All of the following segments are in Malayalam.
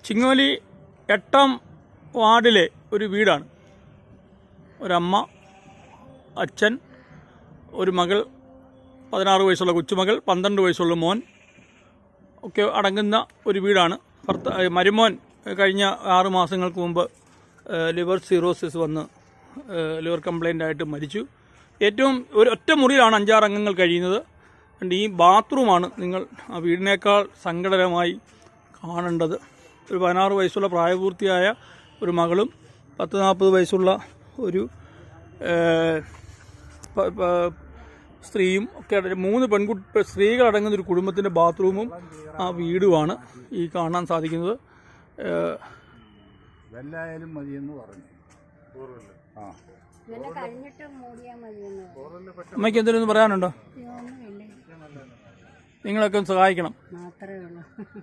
ചിങ്ങോലി എട്ടാം വാർഡിലെ ഒരു വീടാണ് ഒരമ്മ അച്ഛൻ ഒരു മകൾ പതിനാറ് വയസ്സുള്ള കൊച്ചുമകൾ പന്ത്രണ്ട് വയസ്സുള്ള മോൻ ഒക്കെ അടങ്ങുന്ന ഒരു വീടാണ് ഭർത്ത ഏ, മരുമോൻ കഴിഞ്ഞ ആറ് മാസങ്ങൾക്ക് മുമ്പ് ഏ, ലിവർ സിറോസിസ് വന്ന് ഏ, ലിവർ കംപ്ലൈൻ്റ് ആയിട്ട് മരിച്ചു ഏറ്റവും ഒരു ഒറ്റ മുറിയിലാണ് അഞ്ചാറ് അംഗങ്ങൾ കഴിയുന്നത് അതുകൊണ്ട് ഈ ബാത്റൂമാണ് നിങ്ങൾ ആ വീടിനേക്കാൾ സങ്കടകരമായി കാണേണ്ടത് ഒരു പതിനാറ് വയസ്സുള്ള പ്രായപൂർത്തിയായ ഒരു മകളും പത്ത് നാൽപ്പത് വയസ്സുള്ള ഒരു ഏ, പ- പ- സ്ത്രീയും ഒക്കെ അടങ്ങി- മൂന്ന് പെൺകുട്ടി സ്ത്രീകളടങ്ങുന്ന ഒരു കുടുംബത്തിന്റെ ബാത്റൂമും ആ വീടുമാണ് ഈ കാണാൻ സാധിക്കുന്നത് ഏഹ് വെല്ലായാലും മതിയെന്ന് പറഞ്ഞു ആ ഇതെല്ലാം കഴിഞ്ഞിട്ട് മൂടിയാൽ മതിയെന്ന് അമ്മയ്ക്ക് എന്തെങ്കിലും പറയാനുണ്ടോ ഒന്നുമില്ല നിങ്ങളൊക്കെ ഒന്ന് സഹായിക്കണം മാത്രമേ ഉള്ളൂ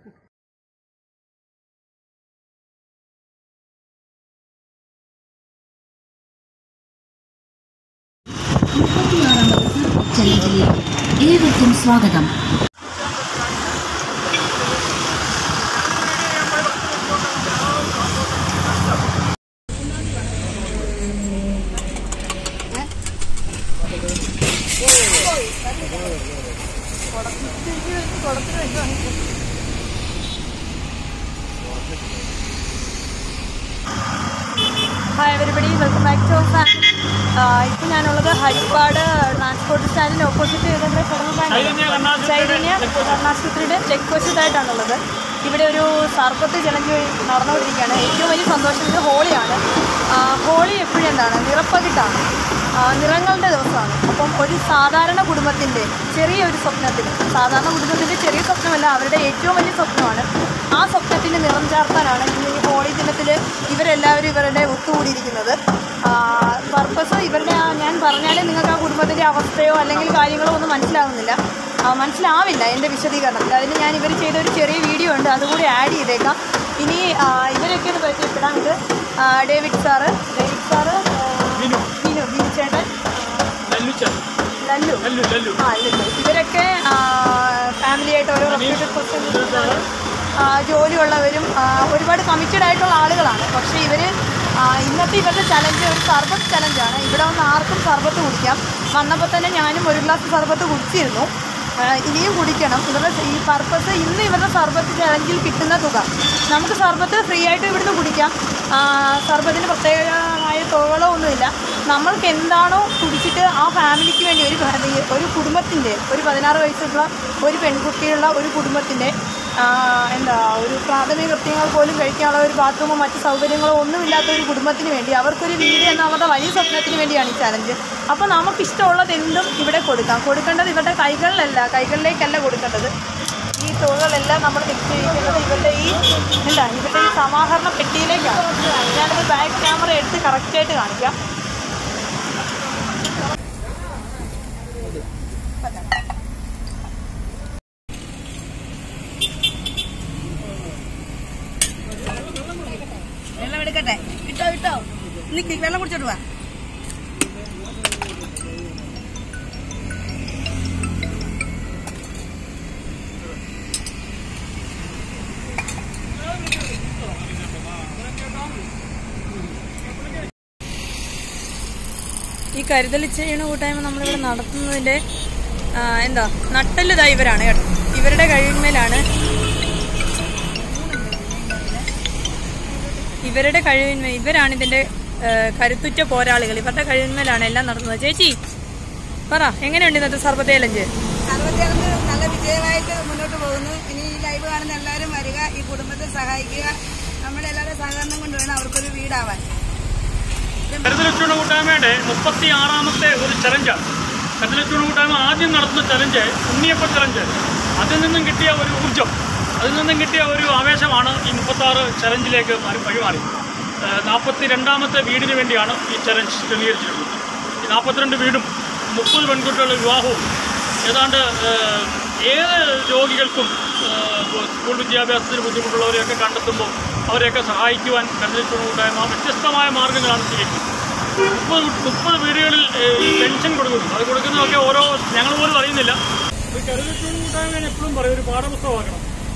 മുപ്പത്തിയാറാമത് ചലഞ്ചിലേക്ക് ഏവർക്കും സ്വാഗതം hi everybody welcome back to fan ഇപ്പം ഞാനുള്ളത് ഹരിപ്പാട് ട്രാൻസ്പോർട്ട് സ്റ്റാൻഡിന് ഓപ്പോസിറ്റ് ചെയ്തതിൻ്റെ ഫെഡറൽ ബാങ്ക് ചൈതന്യ കർണാശുപത്രിയുടെ ചെക്ക് പോസ്റ്റായിട്ടാണുള്ളത് ഇവിടെ ഒരു സർപ്പത്ത് ചലഞ്ച് നടന്നുകൊണ്ടിരിക്കുകയാണ് ഏറ്റവും വലിയ സന്തോഷം ഇത് ഹോളിയാണ് ആ, ഹോളി എപ്പോഴും എന്താണ് നിറപ്പകിട്ടാണ് ആ, നിറങ്ങളുടെ ദിവസമാണ് അപ്പം ഒരു സാധാരണ കുടുംബത്തിൻ്റെ ചെറിയൊരു സ്വപ്നത്തിൽ സാധാരണ കുടുംബത്തിൻ്റെ ചെറിയ സ്വപ്നമല്ല അവരുടെ ഏറ്റവും വലിയ സ്വപ്നമാണ് ആ സ്വപ്നത്തിന് നിറം ചാർത്താനാണ് ഇന്ന് ഈ ഹോളി ദിനത്തിൽ ഇവരെല്ലാവരും ഇവരുടെ ഒത്തുകൂടിയിരിക്കുന്നത് പർപ്പസ് ഇവരുടെ ആ ഞാൻ പറഞ്ഞാൽ നിങ്ങൾക്ക് ആ കുടുംബത്തിൻ്റെ അവസ്ഥയോ അല്ലെങ്കിൽ കാര്യങ്ങളോ ഒന്നും മനസ്സിലാവുന്നില്ല ആ, മനസ്സിലാവില്ല എൻ്റെ വിശദീകരണത്തിൽ അതിന് ഞാൻ ഇവർ ചെയ്ത ഒരു ചെറിയ വീഡിയോ ഉണ്ട് അതുകൂടി ആഡ് ചെയ്തേക്കാം ഇനി ആ, ഇവരൊക്കെ ഒന്ന് പരിചയപ്പെടാം ഇത് ആ, ഡേവിഡ് സാറ് ഡേവിഡ് സാറ് ആ, ബിനു. ബിനു ബിനു ചേട്ടൻ ലല്ലുച്ചൻ. ലല്ലു ലല്ലു ലല്ലു ആ ഇല്ലല്ലോ ഇവരൊക്കെ ഫാമിലി ആയിട്ട് ഓരോ റെപ്യൂട്ടഡ് പൊസിഷനിൽ ജോലിയുള്ളവരും ആ, ഒരുപാട് കമ്മിറ്റഡ് ആയിട്ടുള്ള ആളുകളാണ് പക്ഷേ ഇവർ ഇന്നത്തെ ഇവരുടെ ചലഞ്ച് ഒരു സർബത്ത് ചലഞ്ചാണ് ഇവിടെ വന്ന് ആർക്കും സർബത്ത് കുടിക്കാം വന്നപ്പോൾ തന്നെ ഞാനും ഒരു ഗ്ലാസ് സർബത്ത് കുടിച്ചിരുന്നു ആ, ഇനിയും കുടിക്കണം ഇവരുടെ ഈ പർപ്പസ് ഇന്ന് ഇവരുടെ സർബത്ത് ചലഞ്ചിൽ കിട്ടുന്ന തുക നമുക്ക് സർബത്ത് ഫ്രീ ആയിട്ട് ഇവിടുന്ന് കുടിക്കാം ആ, സർബത്തിന് പ്രത്യേകമായ തുകകളോ ഒന്നുമില്ല നമ്മൾക്ക് എന്താണോ കുടിച്ചിട്ട് ആ ഫാമിലിക്ക് വേണ്ടി ഒരു ഫാമിലി ഒരു കുടുംബത്തിൻ്റെ ഒരു പതിനാറ് വയസ്സുള്ള ഒരു പെൺകുട്ടിയുള്ള ഒരു കുടുംബത്തിൻ്റെ എന്താ ഒരു പ്രാഥമിക കൃത്യങ്ങൾ പോലും കഴിക്കാനുള്ള ഒരു ബാത്റൂമോ മറ്റ് സൗകര്യങ്ങളോ ഒന്നുമില്ലാത്ത ഒരു കുടുംബത്തിന് വേണ്ടി അവർക്കൊരു വീട് എന്ന അവരുടെ വലിയ സ്വപ്നത്തിന് വേണ്ടിയാണ് ഈ ചലഞ്ച് അപ്പോൾ നമുക്ക് ഇഷ്ടമുള്ളത് എന്തും ഇവിടെ കൊടുക്കാം കൊടുക്കേണ്ടത് ഇവരുടെ കൈകളിലല്ല കൈകളിലേക്കല്ല കൊടുക്കേണ്ടത് ഈ തുകകളെല്ലാം നമ്മൾ ഫിക്സ് ചെയ്യിക്കുന്നത് ഇവരുടെ ഈ എന്താ ഇവരുടെ ഈ സമാഹരണ പെട്ടിയിലേക്കാണ് ഞാനത് ബാക്ക് ക്യാമറ എടുത്ത് കറക്റ്റായിട്ട് കാണിക്കാം വെള്ളം എടുക്കട്ടെ ഇട്ടോ ഇട്ടോ നിക്ക് വെള്ളം കുടിച്ചോട്ട് വാ ഈ കരുതൽ ചെയ്യണ കൂട്ടായ്മ നമ്മളിവിടെ നടത്തുന്നതിൻ്റെ ആ, എന്താ നട്ടല്ലിതാ ഇവരാണ് കേട്ടോ ഇവരുടെ കഴിവിന്മേലാണ് ഇവരുടെ കഴിവിന്മേൽ ഇവരാണ് ഇതിന്റെ ആ, കരുത്തുറ്റ പോരാളികൾ ഇവരുടെ കഴിവിന്മേലാണ് എല്ലാം നടത്തുന്നത് ചേച്ചി പറ എങ്ങനെയുണ്ട് ഇന്നത്തെ സർബത്ത് ചലഞ്ച് സർവ്വത്യാനന്ദ നല്ല വിജയമായിട്ട് മുന്നോട്ട് പോകുന്നു ഇനി ഈ ലൈവ് കാണുന്ന എല്ലാവരും വരിക ഈ കുടുംബത്തെ സഹായിക്കുക നമ്മുടെ എല്ലാവരുടെ സഹകരണം കൊണ്ട് വേണം അവർക്കൊരു വീടാവാൻ കരുതലച്ചൂണ കൂട്ടായ്മയുടെ മുപ്പത്തി ആറാമത്തെ ഒരു ചലഞ്ചാണ് കരുതലച്ചൂണ കൂട്ടായ്മ ആദ്യം നടത്തുന്ന ചലഞ്ച് ഉണ്ണിയപ്പ ചലഞ്ച് അതിൽ നിന്നും കിട്ടിയ ഒരു ഊർജ്ജം അതിൽ നിന്നും കിട്ടിയ ഒരു ആവേശമാണ് ഈ മുപ്പത്താറ് ചലഞ്ചിലേക്ക് മാറി- വഴിമാറി നാൽപ്പത്തി രണ്ടാമത്തെ വീടിന് വേണ്ടിയാണ് ഈ ചലഞ്ച് ക്രമീകരിച്ചിട്ടുള്ളത് ഈ നാൽപ്പത്തിരണ്ട് വീടും മുപ്പത് പെൺകുട്ടികളുടെ വിവാഹവും ഏതാണ്ട് ഏഹ്, ഏത് രോഗികൾക്കും ഏഹ്, സ്കൂൾ വിദ്യാഭ്യാസത്തിന് ബുദ്ധിമുട്ടുള്ളവരെയൊക്കെ കണ്ടെത്തുമ്പോൾ അവരെയൊക്കെ സഹായിക്കുവാൻ കരുതലച്ചൂണ കൂട്ടായ്മ വ്യത്യസ്തമായ മാർഗ്ഗങ്ങളാണ് സ്വീകരിക്കുന്നത് മുപ്പത് മുപ്പത് വീടുകളിൽ ഏഹ്, ഈ പെൻഷൻ കൊടുക്കുന്നു അത് കൊടുക്കുന്നതൊക്കെ ഓരോ ഞങ്ങൾ പോലും അറിയുന്നില്ല കരുതലച്ചൂട് കൂട്ടായ്മ എപ്പോഴും പറയും ഒരു പാഠപുസ്തകമാക്കണം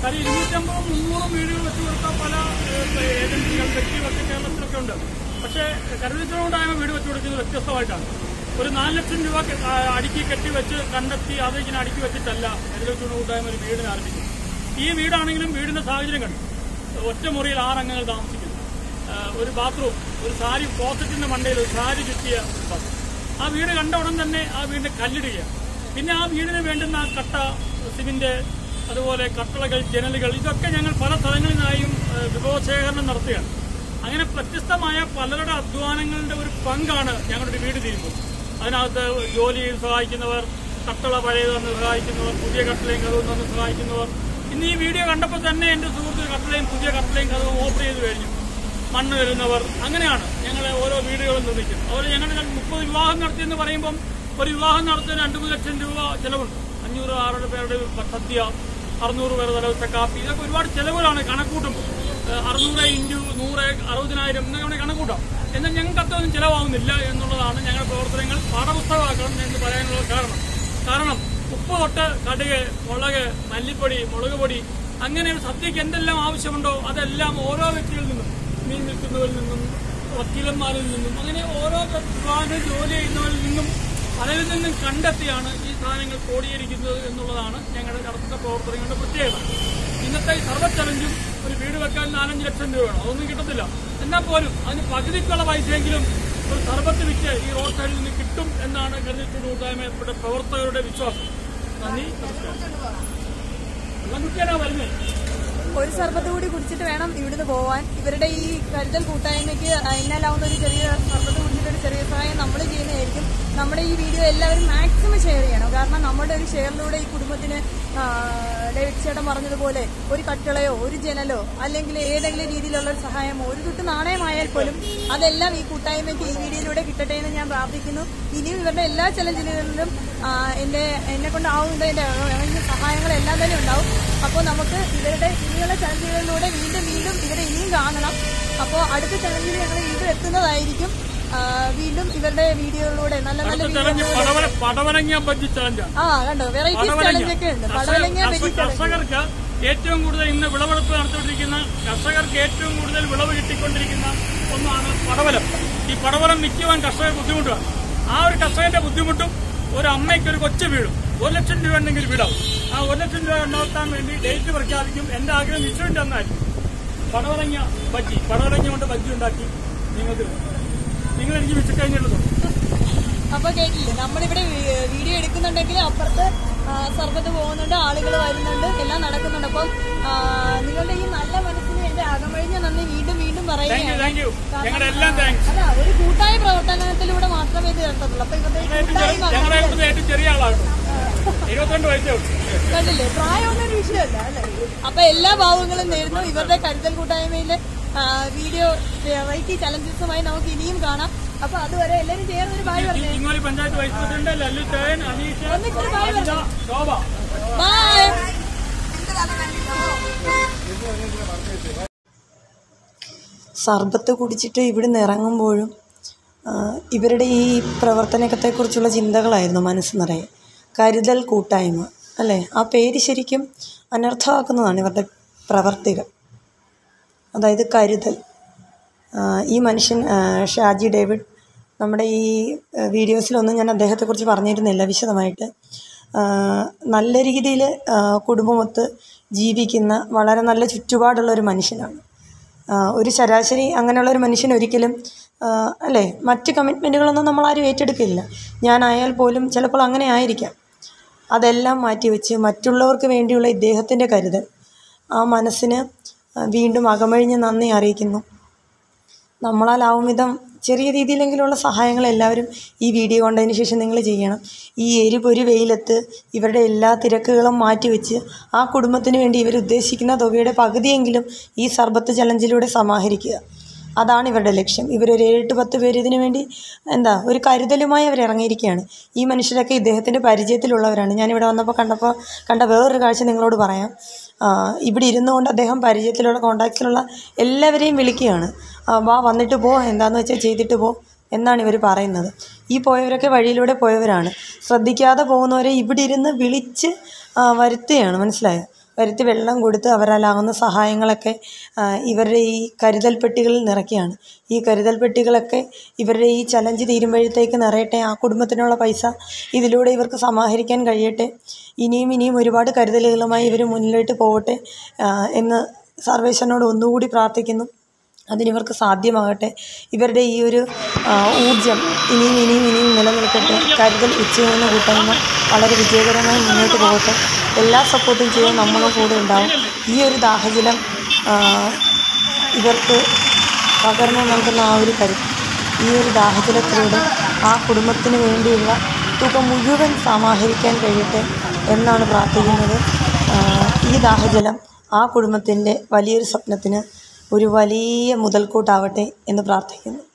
കാര്യം ഇരുന്നൂറ്റമ്പതും മുന്നൂറും വീടുകൾ വെച്ച് കൊടുത്ത പല ഏഹ്, ഏജൻസികൾ വ്യക്തികളൊക്കെ കേരളത്തിലൊക്കെ ഉണ്ട് പക്ഷേ കരുതലോടായ്മ വീട് വെച്ച് കൊടുക്കുന്നത് വ്യത്യസ്തമായിട്ടാണ് ഒരു നാല് ലക്ഷം രൂപ കെ- ആ, അടുക്കി കെട്ടിവെച്ച് കണ്ടെത്തി അത് ഇങ്ങനെ അടുക്കി വെച്ചിട്ടല്ല കരുതലോടായ്മ ഒരു വീടിന് ആരംഭിക്കുന്നത് ഈ വീടാണെങ്കിലും വീടിന്റെ സാഹചര്യം കണ്ടു ഒറ്റ മുറിയിൽ ആറ് അംഗങ്ങൾ താമസിക്കുന്നു ആ, ഒരു ബാത്റൂം ഒരു സാരി ക്ലോസറ്റിന്റെ മണ്ടയിൽ ഒരു സാരി ചുറ്റിയ ഒരു ബാത്റൂം ആ വീട് കണ്ട ഉടൻ തന്നെ ആ വീടിന്റെ കല്ലിടുകയാണ് പിന്നെ ആ വീടിന് വേണ്ടുന്ന ആ കട്ട സിമെന്റ് അതുപോലെ കട്ടളകൾ ജനലുകൾ ഇതൊക്കെ ഞങ്ങൾ പല സ്ഥലങ്ങളിൽ നിന്നായും ആ, വിഭവശേഖരണം നടത്തുകയാണ് അങ്ങനെ വ്യത്യസ്തമായ പലരുടെ അധ്വാനങ്ങളുടെ ഒരു പങ്കാണ് ഞങ്ങളുടെ ഒരു വീട് തീരുന്നത് അതിനകത്ത് ജോലിയിൽ സഹായിക്കുന്നവർ കട്ടള പഴയത് വന്ന് സഹായിക്കുന്നവർ പുതിയ കട്ടളയും കഥവും തന്ന് സഹായിക്കുന്നവർ ഇന്ന് ഈ വീഡിയോ കണ്ടപ്പോൾ തന്നെ എൻ്റെ സുഹൃത്ത് കട്ടളയും പുതിയ കട്ടളയും കഥവും ഓഫർ ചെയ്ത് കഴിഞ്ഞു മണ്ണ് വരുന്നവർ അങ്ങനെയാണ് ഞങ്ങളെ ഓരോ വീടുകളും നിർമ്മിക്കുന്നത് അതുപോലെ ഞങ്ങളുടെ മുപ്പത് വിവാഹം നടത്തിയെന്ന് പറയുമ്പം ഒരു വിവാഹം നടത്താൻ രണ്ട് മൂന്ന് ലക്ഷം രൂപ ചിലവുണ്ട് അഞ്ഞൂറ് ആറ് പേരുടെ സദ്യ അറുന്നൂറ് പേരുടെ തലവത്തെ കാപ്പി ഇതൊക്കെ ഒരുപാട് ചിലവുകളാണ് കണക്കൂട്ടുമ്പോൾ ഏഹ് അറുന്നൂറ് ഇൻറ്റു നൂറ് അറുപതിനായിരം എന്നൊക്കെ വേണമെങ്കിൽ കണക്കൂട്ടാം എന്നാൽ ഞങ്ങൾക്ക് അത്രയൊന്നും ചിലവാകുന്നില്ല എന്നുള്ളതാണ് ഞങ്ങളുടെ പ്രവർത്തനങ്ങൾ പാഠപുസ്തകമാക്കണം എന്ന് പറയാനുള്ള കാരണം കാരണം ഉപ്പ് തൊട്ട് കടുക് മുളക് മല്ലിപ്പൊടി മുളക് പൊടി അങ്ങനെ ഒരു സദ്യക്ക് എന്തെല്ലാം ആവശ്യമുണ്ടോ അതെല്ലാം ഓരോ വ്യക്തികളിൽ നിന്നും മീൻ വിൽക്കുന്നവരിൽ നിന്നും വക്കീലന്മാരിൽ നിന്നും അങ്ങനെ ഓരോ വിഭാഗം ജോലി ചെയ്യുന്നവരിൽ നിന്നും പലരിൽ നിന്നും കണ്ടെത്തിയാണ് ഈ സാധനങ്ങൾ കോടിയിരിക്കുന്നത് എന്നുള്ളതാണ് ഞങ്ങളുടെ നടത്തുന്ന പ്രവർത്തനങ്ങളുടെ പ്രത്യേകത ഇന്നത്തെ ഈ സർവ ചലഞ്ചും ഒരു വീട് വെക്കാൻ നാലഞ്ച് ലക്ഷം രൂപയാണ് അതൊന്നും കിട്ടത്തില്ല എന്നാൽ പോലും അതിന് പകുതിക്കുള്ള പൈസയെങ്കിലും ഒരു സർബത്ത് വിറ്റ് ഈ റോഡ് സൈഡിൽ നിന്ന് കിട്ടും എന്നാണ് കരുതിച്ചൂട് കൂട്ടായ്മയുടെ പ്രവർത്തകരുടെ വിശ്വാസം നന്ദി നമസ്കാരം വെള്ളം കുട്ടിയാണോ വരുന്നത് ഒരു സർബത്ത് കൂടി കുടിച്ചിട്ട് വേണം ഇവിടുന്ന് പോവാൻ ഇവരുടെ ഈ കരുതൽ കൂട്ടായ്മയ്ക്ക് എന്നാലാവുന്ന ഒരു ചെറിയ സർബത്ത് കുടിച്ചിട്ട് ഒരു ചെറിയ സഹായം നമ്മൾ ചെയ്യുന്നതായിരിക്കും നമ്മുടെ ഈ വീഡിയോ എല്ലാവരും മാക്സിമം ഷെയർ ചെയ്യണം കാരണം നമ്മുടെ ഒരു ഷെയറിലൂടെ ഈ കുടുംബത്തിന് ആ, ഡേവിഡ് ചേട്ടൻ പറഞ്ഞതുപോലെ ഒരു കട്ടിളയോ ഒരു ജനലോ അല്ലെങ്കിൽ ഏതെങ്കിലും രീതിയിലുള്ള ഒരു സഹായമോ ഒരു തുട്ട് നാണയമായാൽ പോലും അതെല്ലാം ഈ കൂട്ടായ്മയ്ക്ക് ഈ വീഡിയോയിലൂടെ കിട്ടട്ടെ എന്ന് ഞാൻ പ്രാർത്ഥിക്കുന്നു ഇനിയും ഇവരുടെ എല്ലാ ചലഞ്ചുകളിലും എന്റെ എന്നെ കൊണ്ടാവുന്ന എന്റെ ഇറങ്ങുന്ന സഹായങ്ങളെല്ലാം തന്നെ ഉണ്ടാവും അപ്പോൾ നമുക്ക് ഇവരുടെ ഇനിയുള്ള ചലഞ്ചുകളിലൂടെ വീണ്ടും വീണ്ടും ഇവരെ ഇനിയും കാണണം അപ്പോൾ അടുത്ത ചലഞ്ചിൽ ഞങ്ങൾ വീണ്ടും എത്തുന്നതായിരിക്കും ആ, വീണ്ടും ഇവരുടെ വീഡിയോകളിലൂടെ നല്ല നല്ല അടുത്ത ചലഞ്ച് വീഡിയോ പടവല പടവലങ്ങിയ ബജ്ജി ചലഞ്ചാണ് ആ കണ്ടോ വെറൈറ്റീസ് പടവലങ്ങ. ചലഞ്ച് ഒക്കെ ഉണ്ട് പടവലങ്ങ കർഷക- വെജി ചലഞ്ച് കർഷകർക്ക് ഏറ്റവും കൂടുതൽ ഇന്ന് വിളവെടുപ്പ് നടത്തിക്കൊണ്ടിരിക്കുന്ന കർഷകർക്ക് ഏറ്റവും കൂടുതൽ വിളവ് കിട്ടിക്കൊണ്ടിരിക്കുന്ന ഒന്നാണ് പടവലം ഈ പടവലം വിൽക്കുവാൻ കർഷകർ ബുദ്ധിമുട്ടാണ് ആ ഒരു കർഷകന്റെ ബുദ്ധിമുട്ടും ഒരു അമ്മയ്ക്ക് ഒരു കൊച്ചു വീടും ഒരു ലക്ഷം രൂപ ഉണ്ടെങ്കിൽ വീടാവും ആ ഒരു ലക്ഷം രൂപ ഉണ്ടാക്കാൻ വേണ്ടി ഡേറ്റ് പ്രഖ്യാപിക്കും എന്റെ ആഗ്രഹം നിശ്ചയം എന്നായിരിക്കും പടവലങ്ങ ബജ്ജി പടവലങ്ങ കൊണ്ട് ബജ്ജി ഉണ്ടാക്കി നിങ്ങൾക്ക് നിങ്ങൾ എനിക്ക് വിറ്റ് കഴിഞ്ഞിട്ടുള്ളൂ അപ്പൊ കേട്ടില്ലേ നമ്മളിവിടെ വീ- വീഡിയോ എടുക്കുന്നുണ്ടെങ്കിൽ അപ്പുറത്ത് ആ, സർബത്ത് പോകുന്നുണ്ട് ആളുകൾ വരുന്നുണ്ട് എല്ലാം നടക്കുന്നുണ്ട് അപ്പം ആ, നിങ്ങളുടെ ഈ നല്ല മനസ്സിന് എന്റെ അകമഴിഞ്ഞ നന്ദി വീണ്ടും വീണ്ടും താങ്ക് യു പറയുകയാണ് താങ്ക് യു ഞങ്ങളുടെ എല്ലാം താങ്ക്സ് അല്ല ഒരു കൂട്ടായ പ്രവർത്തനത്തിലൂടെ മാത്രമേ ഇത് നടത്തത്തുള്ളൂ അപ്പൊ ഇവരുടെ ഈ കൂട്ടായ്മ ഞങ്ങളുടെ ഇവിടുത്തെ ഏറ്റവും ചെറിയ ആളാണ് ഇരുപത്തിരണ്ട് വയസ്സേ ഉള്ളൂ കണ്ടില്ലേ പ്രായമൊന്നും ഒരു വിഷയമല്ല അല്ലേ അപ്പൊ എല്ലാ ഭാവങ്ങളും നേരുന്നു ഇവരുടെ കരുതൽ കൂട്ടായ്മയിലെ ആ, വീഡിയോ വെറൈറ്റി ചലഞ്ചസുമായി നമുക്ക് ഇനിയും കാണാം അപ്പൊ അതുവരെ എല്ലാവരും ചേർന്ന് ഒരു ബായ് പറഞ്ഞേ ഇങ്ങോലി പഞ്ചായത്ത് വൈസ് പ്രസിഡന്റ് ലല്ലു ചേൻ അനീഷ് ഒന്നിച്ചൊരു ബായ് അനിത, ശോഭ ബായ് സർബത്ത് കുടിച്ചിട്ട് ഇവിടുന്ന് ഇറങ്ങുമ്പോഴും ആ, ഇവരുടെ ഈ പ്രവർത്തനത്തെക്കുറിച്ചുള്ള ചിന്തകളായിരുന്നു മനസ്സ് നിറയെ കരുതൽ കൂട്ടായ്മ അല്ലേ ആ പേര് ശരിക്കും അനർത്ഥമാക്കുന്നതാണ് ഇവരുടെ പ്രവർത്തികൾ അതായത് കരുതൽ ആ, ഈ മനുഷ്യൻ ആ, ഷാജി ഡേവിഡ് നമ്മുടെ ഈ ആ, വീഡിയോസിലൊന്നും ഞാൻ അദ്ദേഹത്തെക്കുറിച്ച് പറഞ്ഞിരുന്നില്ല വിശദമായിട്ട് ആ, നല്ല രീതിയിൽ കുടുംബമൊത്ത് ജീവിക്കുന്ന വളരെ നല്ല ചുറ്റുപാടുള്ള ഒരു മനുഷ്യനാണ് ആ, ഒരു ശരാശരി അങ്ങനെയുള്ള ഒരു മനുഷ്യൻ ഒരിക്കലും ആ, അല്ലേ മറ്റ് കമ്മിറ്റ്മെൻറ്റുകളൊന്നും നമ്മളാരും ഏറ്റെടുക്കില്ല ഞാനായാൽ പോലും ചിലപ്പോൾ അങ്ങനെ ആയിരിക്കാം അതെല്ലാം മാറ്റിവെച്ച് മറ്റുള്ളവർക്ക് വേണ്ടിയുള്ള ഇദ്ദേഹത്തിൻ്റെ കരുതൽ ആ മനസ്സിന് വീണ്ടും അകമഴിഞ്ഞ് നന്ദി അറിയിക്കുന്നു നമ്മളാലാവും വിധം ചെറിയ രീതിയിലെങ്കിലുള്ള സഹായങ്ങൾ എല്ലാവരും ഈ വീഡിയോ കണ്ടതിന് ശേഷം നിങ്ങൾ ചെയ്യണം ഈ എരിപൊരി വെയിലത്ത് ഇവരുടെ എല്ലാ തിരക്കുകളും മാറ്റിവെച്ച് ആ കുടുംബത്തിന് വേണ്ടി ഇവർ ഉദ്ദേശിക്കുന്ന തുകയുടെ പകുതിയെങ്കിലും ഈ സർബത്ത് ചലഞ്ചിലൂടെ സമാഹരിക്കുക അതാണ് ഇവരുടെ ലക്ഷ്യം ഇവരൊരു ഏഴെട്ട് പത്ത് പേര് ഇതിനു വേണ്ടി എന്താ ഒരു കരുതലുമായി അവർ ഇറങ്ങിയിരിക്കുകയാണ് ഈ മനുഷ്യരൊക്കെ ഇദ്ദേഹത്തിൻ്റെ പരിചയത്തിലുള്ളവരാണ് ഞാനിവിടെ വന്നപ്പോൾ കണ്ടപ്പോൾ കണ്ട വേറൊരു കാഴ്ച നിങ്ങളോട് പറയാം ആ, ഇവിടെ ഇരുന്നുകൊണ്ട് അദ്ദേഹം പരിചയത്തിലുള്ള കോണ്ടാക്ട്സിലുള്ള എല്ലാവരെയും വിളിക്കുകയാണ് ആ, വാ വന്നിട്ട് പോ എന്താന്ന് വെച്ചാൽ ചെയ്തിട്ട് പോ എന്നാണ് ഇവർ പറയുന്നത് ഈ പോയവരൊക്കെ വഴിയിലൂടെ പോയവരാണ് ശ്രദ്ധിക്കാതെ പോകുന്നവരെ ഇവിടെ ഇരുന്ന് വിളിച്ച് ആ, വരുത്തുകയാണ് മനസ്സിലായോ വരുത്തി വെള്ളം കൊടുത്ത് അവരാലാകുന്ന സഹായങ്ങളൊക്കെ ആ, ഇവരുടെ ഈ കരുതൽ പെട്ടികളിൽ നിറയ്ക്കുകയാണ് ഈ കരുതൽ പെട്ടികളൊക്കെ ഇവരുടെ ഈ ചലഞ്ച് തീരുമ്പോഴത്തേക്ക് നിറയട്ടെ ആ കുടുംബത്തിനുള്ള പൈസ ഇതിലൂടെ ഇവർക്ക് സമാഹരിക്കാൻ കഴിയട്ടെ ഇനിയും ഇനിയും ഒരുപാട് കരുതലുകളുമായി ഇവർ മുന്നിലോട്ട് പോകട്ടെ ആ, എന്ന് സർവേശ്വരനോട് ഒന്നുകൂടി പ്രാർത്ഥിക്കുന്നു അതിനിവർക്ക് സാധ്യമാകട്ടെ ഇവരുടെ ഈ ഒരു ആ, ഊർജം ഇനിയും ഇനിയും ഇനിയും നിലനിൽക്കട്ടെ കരുതൽ ഉച്ചയെന്ന കൂട്ടായ്മ വളരെ വിജയകരമായി മുന്നോട്ട് പോകട്ടെ എല്ലാ സപ്പോർട്ടും ചെയ്യാൻ നമ്മളും കൂടെ ഉണ്ടാവും ഈ ഒരു ദാഹജലം ആ, ഇവർക്ക് പകർന്നു നൽകുന്ന ആ ഒരു കരുത്ത് ഈ ഒരു ദാഹജലത്തിലൂടെ ആ കുടുംബത്തിന് വേണ്ടിയുള്ള തുക മുഴുവൻ സമാഹരിക്കാൻ കഴിയട്ടെ എന്നാണ് പ്രാർത്ഥിക്കുന്നത് ആ, ഈ ദാഹജലം ആ കുടുംബത്തിൻ്റെ വലിയൊരു സ്വപ്നത്തിന് ഒരു വലിയ മുതൽക്കൂട്ടാവട്ടെ എന്ന് പ്രാർത്ഥിക്കുന്നു